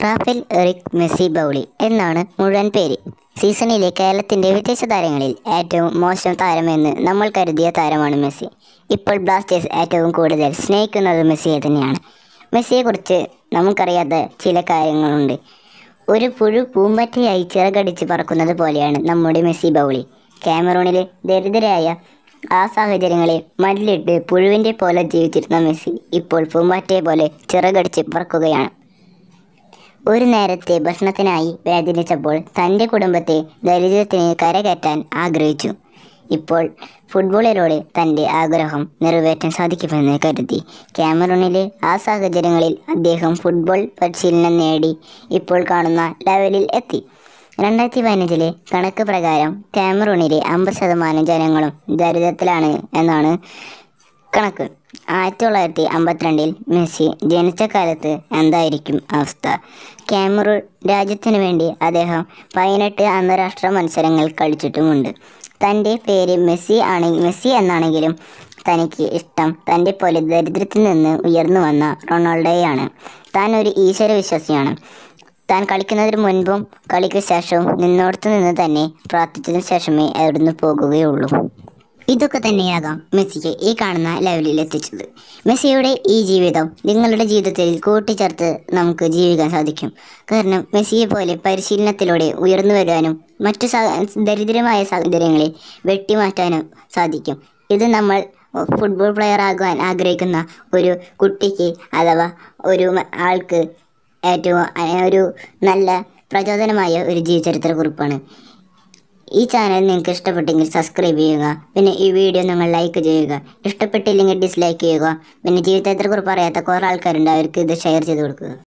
Rafale Eric Messi ബൗളി എന്നാണ് മുഴുവൻ പേര് സീസണിലെ കേരളത്തിൻ്റെ വിദേശ താരങ്ങളിൽ ഏറ്റവും മോശം താരമെന്ന് നമ്മൾ കരുതിയ താരമാണ് മെസ്സി ഇപ്പോൾ ബ്ലാസ്റ്റേഴ്സ് ഏറ്റവും കൂടുതൽ സ്നേഹിക്കുന്നത് മെസ്സിയെ തന്നെയാണ് മെസ്സിയെക്കുറിച്ച് നമുക്കറിയാത്ത ചില കാര്യങ്ങളുണ്ട് ഒരു പുഴു പൂമ്പറ്റയായി ചിറകടിച്ച് പറക്കുന്നത് പോലെയാണ് നമ്മുടെ മെസ്സി ബൗളി കാമറൂണിലെ ദരിദ്രരായ ആ സാഹചര്യങ്ങളെ മല്ലിട്ട് പുഴുവിൻ്റെ പോലെ ജീവിച്ചിരുന്ന മെസ്സി ഇപ്പോൾ പൂമ്പാറ്റയെ പോലെ ചിറകടിച്ച് പറക്കുകയാണ് ഒരു നേരത്തെ ഭക്ഷണത്തിനായി വേദനിച്ചപ്പോൾ തൻ്റെ കുടുംബത്തെ ദരിദ്രത്തിന് കരകയറ്റാൻ ആഗ്രഹിച്ചു ഇപ്പോൾ ഫുട്ബോളിലൂടെ തൻ്റെ ആഗ്രഹം നിറവേറ്റാൻ സാധിക്കുമെന്ന് കരുതി കാമറൂണിലെ ആ സാഹചര്യങ്ങളിൽ അദ്ദേഹം ഫുട്ബോൾ പരിശീലനം നേടി ഇപ്പോൾ കാണുന്ന ലെവലിൽ എത്തി രണ്ടായിരത്തി പതിനഞ്ചിലെ കണക്ക് പ്രകാരം കാമറൂണിലെ അമ്പത് ശതമാനം ജനങ്ങളും ദരിദ്രത്തിലാണ് എന്നാണ് കണക്ക് ആയിരത്തി തൊള്ളായിരത്തി അമ്പത്തിരണ്ടിൽ മെസ്സി ജനിച്ച കാലത്ത് എന്തായിരിക്കും അവസ്ഥ കാമറൂൺ രാജ്യത്തിനു വേണ്ടി അദ്ദേഹം പതിനെട്ട് അന്താരാഷ്ട്ര മത്സരങ്ങൾ കളിച്ചിട്ടുമുണ്ട് തൻ്റെ പേര് മെസ്സി ആണ് മെസ്സി എന്നാണെങ്കിലും തനിക്ക് ഇഷ്ടം തൻ്റെ പോലെ ദരിദ്രത്തിൽ നിന്ന് ഉയർന്നു വന്ന റൊണാൾഡോയാണ് താൻ ഒരു ഈശ്വര വിശ്വാസിയാണ് താൻ കളിക്കുന്നതിന് മുൻപും കളിക്ക് ശേഷവും നിന്നോടത്ത് നിന്ന് തന്നെ പ്രാർത്ഥിച്ചതിന് ശേഷമേ അവിടുന്ന് പോകുകയുള്ളൂ ഇതൊക്കെ തന്നെയാകാം മെസ്സിക്ക് ഈ കാണുന്ന ലെവലിൽ എത്തിച്ചത് മെസ്സിയുടെ ഈ ജീവിതം നിങ്ങളുടെ ജീവിതത്തിൽ കൂട്ടിച്ചേർത്ത് നമുക്ക് ജീവിക്കാൻ സാധിക്കും കാരണം മെസ്സിയെ പോലെ പരിശീലനത്തിലൂടെ ഉയർന്നു വരാനും മറ്റു സാ ദരിദ്രമായ സാഹചര്യങ്ങളെ വെട്ടിമാറ്റാനും സാധിക്കും ഇത് നമ്മൾ ഫുട്ബോൾ പ്ലെയർ ആകാൻ ആഗ്രഹിക്കുന്ന ഒരു കുട്ടിക്ക് അഥവാ ഒരു മ- ആൾക്ക് ഏറ്റവും അഹ് ഒരു നല്ല പ്രചോദനമായ ഒരു ജീവചരിത്ര കുറിപ്പാണ് ഈ ചാനൽ നിങ്ങൾക്ക് ഇഷ്ടപ്പെട്ടെങ്കിൽ സബ്സ്ക്രൈബ് ചെയ്യുക പിന്നെ ഈ വീഡിയോ നിങ്ങൾ ലൈക്ക് ചെയ്യുക ഇഷ്ടപ്പെട്ടില്ലെങ്കിൽ ഡിസ്ലൈക്ക് ചെയ്യുക പിന്നെ ജീവിതത്തെക്കുറിച്ച് അറിയാത്ത കുറേ ആൾക്കാരുണ്ട് അവർക്ക് ഇത് ഷെയർ ചെയ്ത് കൊടുക്കുക